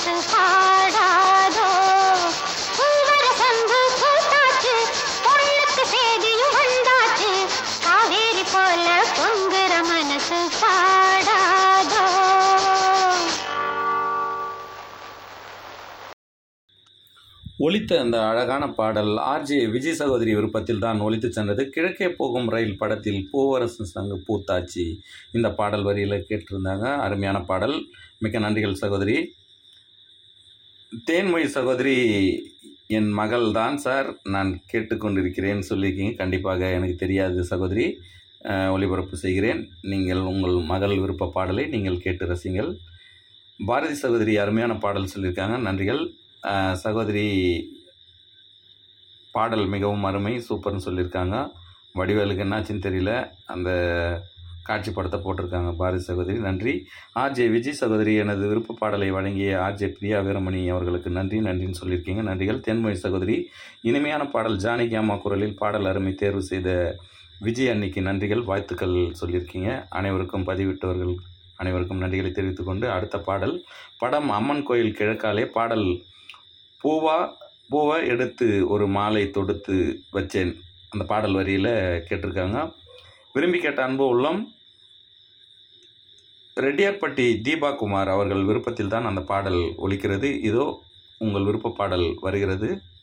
மனசு பாடாதோ பூவர சங்கு பூத்தாச்சு பொண்ணுக்கு சேதியும் வந்தாச்சு காவேரி போல பொங்குற மனசு பாடாதோ ஒலித்த அந்த அழகான பாடல் ஆர்ஜே விஜய் சகோதரி விருப்பத்தில் தான் ஒலித்து சென்றது கிழக்கே போகும் ரயில் படத்தில் பூவரசு சங்கு பூத்தாச்சி இந்த பாடல் வரியில் கேட்டிருந்தாங்க அருமையான பாடல் மிக்க நன்றிகள் சகோதரி தேன்மொழி சகோதரி என் மகள் தான் சார் நான் கேட்டுக்கொண்டிருக்கிறேன் சொல்லியிருக்கீங்க கண்டிப்பாக எனக்கு தெரியாது சகோதரி அஹ், ஒளிபரப்பு செய்கிறேன் நீங்கள் உங்கள் மகள் விருப்ப பாடலை நீங்கள் கேட்டு ரசிங்கள் பாரதி சகோதரி அருமையான பாடல் சொல்லியிருக்காங்க நன்றிகள் அஹ், சகோதரி பாடல் மிகவும் அருமை சூப்பர்னு சொல்லியிருக்காங்க வடிவேலுக்கு என்னாச்சுன்னு தெரியல அந்த காட்சி படத்தை போட்டிருக்காங்க பாரதி சகோதரி நன்றி ஆர்ஜே விஜய் சகோதரி எனது விருப்ப பாடலை வழங்கிய ஆர்ஜே பிரியா வீரமணி அவர்களுக்கு நன்றி நன்றின்னு சொல்லியிருக்கீங்க நன்றிகள் தென்மொழி சகோதரி இனிமையான பாடல் ஜானகி அம்மா குரலில் பாடல் அருமை தேர்வு செய்த விஜய் அன்னிக்கு நன்றிகள் வாழ்த்துக்கள் சொல்லியிருக்கீங்க அனைவருக்கும் பதிவிட்டவர்கள் அனைவருக்கும் நன்றிகளை தெரிவித்துக் கொண்டு அடுத்த பாடல் படம் அம்மன் கோயில் கிழக்காலே பாடல் பூவா பூவை எடுத்து ஒரு மாலை தொடுத்து வச்சேன் அந்த பாடல் வரியில் கேட்டிருக்காங்க விரும்பி கேட்ட அன்பு உள்ளம் ரெட்டியார்பட்டி தீபா குமார் அவர்கள் விருப்பத்தில் தான் அந்த பாடல் ஒலிக்கிறது இதோ உங்கள் விருப்ப பாடல் வருகிறது